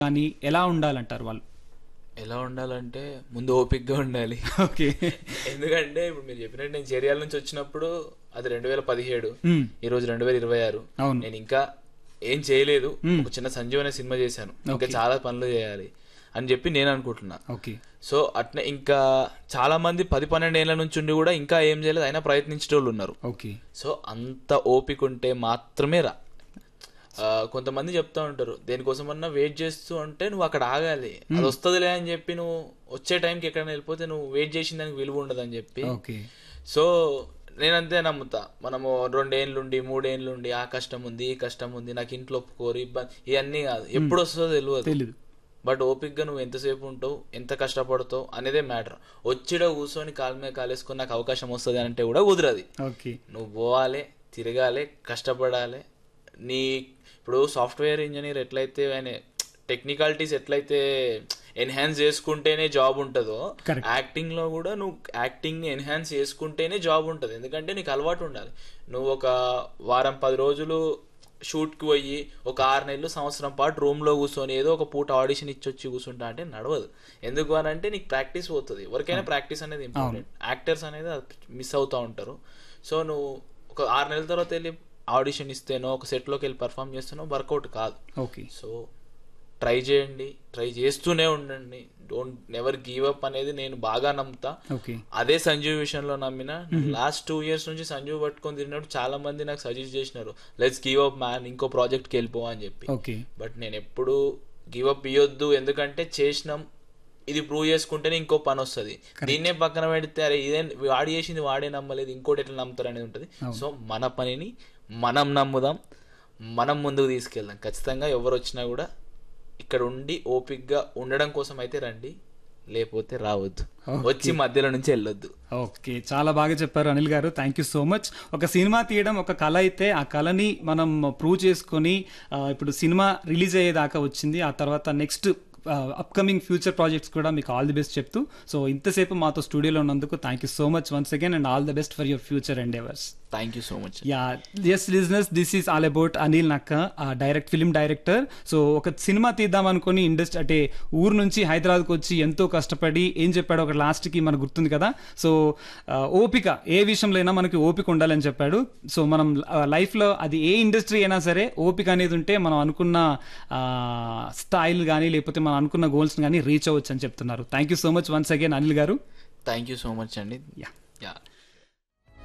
కానీ ఎలా ఉండాలంటారు వాళ్ళు ఎలా ఉండాలంటే ముందు ఓపిక్గా ఉండాలి ఓకే ఎందుకంటే ఇప్పుడు మీరు చెప్పినట్టు నేను చేరియాల నుంచి వచ్చినప్పుడు అది రెండు వేల పదిహేడు మ్మ్. ఈ రోజు రెండు వేల ఇరవై ఆరు అవును. నేను ఇంకా ఏం చేయలేదు మ్మ్. ఒక చిన్న సంజీవ్ అనే సినిమా చేశాను ఇంకా ఓకే. చాలా పనులు చేయాలి అని చెప్పి నేను అనుకుంటున్నా ఓకే సో అట్నే ఇంకా చాలా మంది పది పన్నెండు ఏళ్ళ నుంచి ఉండి కూడా ఇంకా ఏం చేయలేదు అయినా ప్రయత్నించేటోళ్ళు ఉన్నారు ఓకే సో అంత ఓపిక ఉంటే మాత్రమే రా ఆ, కొంతమంది చెప్తా ఉంటారు దేనికోసమన్నా వెయిట్ చేస్తూ ఉంటే నువ్వు అక్కడ ఆగాలి అది వస్తుందిలే అని చెప్పి నువ్వు వచ్చే టైంకి ఎక్కడైనా వెళ్ళిపోతే నువ్వు వెయిట్ చేసిన దానికి విలువ ఉండదు అని చెప్పి ఓకే సో నేను అంతే నమ్ముతా మనము రెండేళ్ళుండి మూడేళ్ళుండి ఆ కష్టం ఉంది ఈ కష్టం ఉంది నాకు ఇంట్లో ఒప్పుకోరు ఇబ్బంది ఇవన్నీ కాదు ఎప్పుడు వస్తుందో తెలియదు తెలీదు బట్ ఓపిక్గా నువ్వు ఎంతసేపు ఉంటావు ఎంత కష్టపడతావు అనేదే మ్యాటర్ వచ్చిడ కూర్చొని కాలు మీద కాలేసుకొని నాకు అవకాశం వస్తుంది అంటే కూడా కుదరది ఓకే నువ్వు పోవాలి తిరగాలి కష్టపడాలి నీ ఇప్పుడు సాఫ్ట్వేర్ ఇంజనీర్ ఎట్లయితే ఆయన టెక్నికాలిటీస్ ఎట్లయితే ఎన్హాన్స్ చేసుకుంటేనే జాబ్ ఉంటుందో Correct. యాక్టింగ్ లో కూడా నువ్వు యాక్టింగ్ ని ఎన్హాన్స్ చేసుకుంటేనే జాబ్ ఉంటుంది ఎందుకంటే నీకు అలవాటు ఉండాలి నువ్వు ఒక వారం పది రోజులు షూట్ కి పోయి ఒక ఆరు నెలలు సంవత్సరం పాటు రూమ్ లో కూర్చొని ఏదో ఒక పూట ఆడిషన్ ఇచ్చొచ్చి కూర్చుంటా అంటే నడవదు ఎందుకు అని అంటే నీకు ప్రాక్టీస్ పోతుంది ఎవరికైనా ప్రాక్టీస్ అనేది ఇంపార్టెంట్ యాక్టర్స్ అనేది మిస్ అవుతూ ఉంటారు సో నువ్వు ఒక ఆరు నెలల తర్వాత వెళ్ళి ఆడిషన్ ఇస్తేనో ఒక సెట్లోకి వెళ్ళి పర్ఫామ్ చేస్తేనో వర్కౌట్ కాదు ఓకే సో ట్రై చేయండి ట్రై చేస్తూనే ఉండండి డోంట్ నెవర్ గివ్ అప్ అనేది నేను బాగా నమ్ముతా ఓకే అదే సంజీవ్ విషయంలో నమ్మిన లాస్ట్ టూ ఇయర్స్ నుంచి సంజీవ్ పట్టుకొని తిరిగినప్పుడు చాలా మంది నాకు సజెస్ట్ చేసినారు లెట్స్ గివ్ అప్ మ్యాన్ ఇంకో ప్రాజెక్ట్కి వెళ్ళిపో అని చెప్పి ఓకే బట్ నేను ఎప్పుడు గివ్ అప్ ఇవ్వద్దు ఎందుకంటే చేసినాం ఇది ప్రూవ్ చేసుకుంటేనే ఇంకో పని వస్తుంది దీన్నే పక్కన పెడితే అరే ఇదే వాడు చేసింది వాడే నమ్మలేదు ఇంకోటి ఎట్లా నమ్ముతారు అనేది ఉంటుంది సో మన పనిని మనం నమ్ముదాం మనం ముందుకు తీసుకెళ్దాం ఖచ్చితంగా ఎవరు వచ్చినా కూడా ఇక్కడ ఉండి ఓపిక్గా ఉండడం కోసం అయితే రండి లేకపోతే రావద్దు వచ్చి మధ్యలో నుంచి వెళ్ళొద్దు ఓకే చాలా బాగా చెప్పారు Anil garu thank you so much ఒక సినిమా తీయడం ఒక కళ అయితే ఆ కళని మనం ప్రూవ్ చేసుకొని ఆ, ఇప్పుడు సినిమా రిలీజ్ అయ్యేదాకా వచ్చింది ఆ తర్వాత నెక్స్ట్ అప్కమింగ్ ఫ్యూచర్ ప్రాజెక్ట్స్ కూడా మీకు ఆల్ ది బెస్ట్ చెప్తూ సో ఇంతసేపు మాతో స్టూడియోలో ఉన్నందుకు thank you so much once again and all the best for your future endeavours thank you so much yeah yes listeners this is all about Anil Nakka direct film director so ఒక cinema తీద్దాం అనుకుని industry అంటే ఊరు నుంచి హైదరాబాద్కి వచ్చి ఎంతో కష్టపడి ఏం చెప్పాడు ఒక లాస్ట్కి మనకు గుర్తుంది కదా సో ఆ, ఓపిక ఏ విషయంలో అయినా మనకి ఓపిక ఉండాలని చెప్పాడు సో మనం లైఫ్లో అది ఏ ఇండస్ట్రీ అయినా సరే ఓపిక అనేది ఉంటే మనం అనుకున్న స్థాయిలు కానీ లేకపోతే మనం అనుకున్న గోల్స్ కానీ రీచ్ అవ్వచ్చు అని చెప్తున్నారు thank you so much once again Anil garu thank you so much అండి యా యా